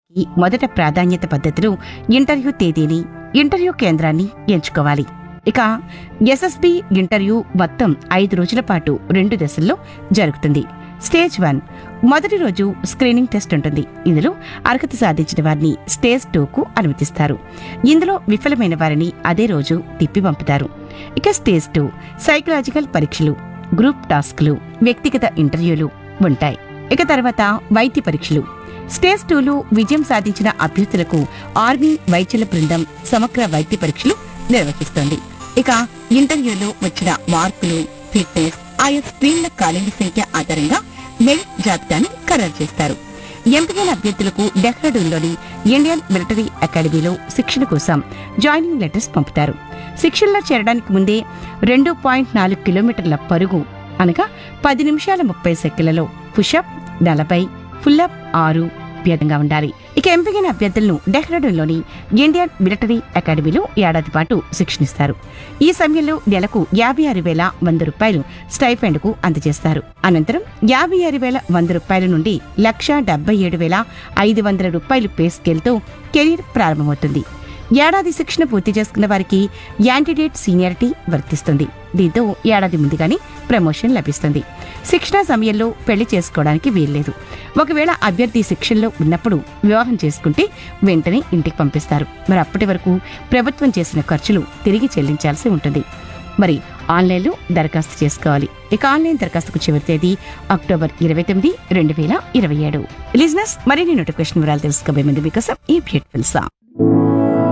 ఈ మొదట ప్రాధాన్యత పద్ధతిలో ఇంటర్వ్యూ తేదీని ఇంటర్వ్యూ కేంద్రాన్ని ఎంచుకోవాలి ఇక ఎస్ఎస్బి ఇంటర్వ్యూ మొత్తం ఐదు రోజుల పాటు రెండు దశల్లో జరుగుతుంది స్టేజ్ వన్ మొదటి రోజు స్క్రీనింగ్ టెస్ట్ ఉంటుంది ఇందులో అర్హత సాధించిన వారిని స్టేజ్ టూకు అనుమతిస్తారు ఇందులో విఫలమైన వారిని అదే రోజు తిప్పి పంపుతారు ఇక స్టేజ్ టూ సైకలాజికల్ పరీక్షలు గ్రూప్ టాస్క్లు వ్యక్తిగత ఇంటర్వ్యూలు ఉంటాయి ఇక తర్వాత వైద్య పరీక్షలు స్టేజ్ టూలో విజయం సాధించిన అభ్యర్థులకు ఆర్మీ వైద్యుల బృందం సమగ్ర వైద్య పరీక్షలు నిర్వహిస్తోంది ఇక ఇంటర్వ్యూలో వచ్చిన మార్కులు ఫిట్నెస్ ఆయా స్క్రీన్ల ఖాళీల సంఖ్య ఆధారంగా మెరిట్ జాబితాను ఖరారు చేస్తారు ఎంపికైన అభ్యర్థులకు డెహ్రాడూన్లోని ఇండియన్ మిలిటరీ అకాడమీలో శిక్షణ కోసం జాయినింగ్ లెటర్స్ పంపుతారు శిక్షణలో చేరడానికి ముందే రెండు పాయింట్ నాలుగు కిలోమీటర్ల పరుగు అనగా పది నిమిషాల ముప్పై సెకండ్లలో పుషప్ నలభై ఫుల్లప్ ఆరు భేదంగా ఉండాలి ఇక ఎంపికైన అభ్యర్థులను డెహ్రాడూన్లోని ఇండియన్ మిలిటరీ అకాడమీలో ఏడాది పాటు శిక్షణిస్తారు ఈ సమయంలో నెలకు యాభై ఆరు వేల వంద రూపాయలు స్టైఫండ్ కు అందజేస్తారు అనంతరం యాభై ఆరు వేల వంద రూపాయల నుండి లక్ష డెబ్బై ఏడు వేల ఐదు వందల రూపాయలు పే స్కేల్తో కెరీర్ ప్రారంభమవుతుంది ఏడాది శిక్షణ పూర్తి చేసుకున్న వారికి యాంటిడేట్ సీనియారిటీ వర్తిస్తుంది దీంతో ఏడాది ముందుగానే ప్రమోషన్ లభిస్తుంది శిక్షణ సమయంలో పెళ్లి చేసుకోవడానికి వీల్లేదు ఒకవేళ అభ్యర్థి శిక్షణలో ఉన్నప్పుడు వివాహం చేసుకుంటే వెంటనే ఇంటికి పంపిస్తారు మరి అప్పటి వరకు ప్రభుత్వం చేసిన ఖర్చులు తిరిగి చెల్లించాల్సి ఉంటుంది మరి ఆన్లైన్లో దరఖాస్తు చేసుకోవాలి ఇక ఆన్లైన్ దరఖాస్తుకు చివరి తేదీ అక్టోబర్ ఇరవై తొమ్మిది రెండు వేల ఇరవై ఏడు లిజినెస్ మరిన్ని నోటిఫికేషన్ వివరాలు తెలుసుకోబోయే ముందు మీకోసం ఈ బ్యూటిఫుల్ సాంగ్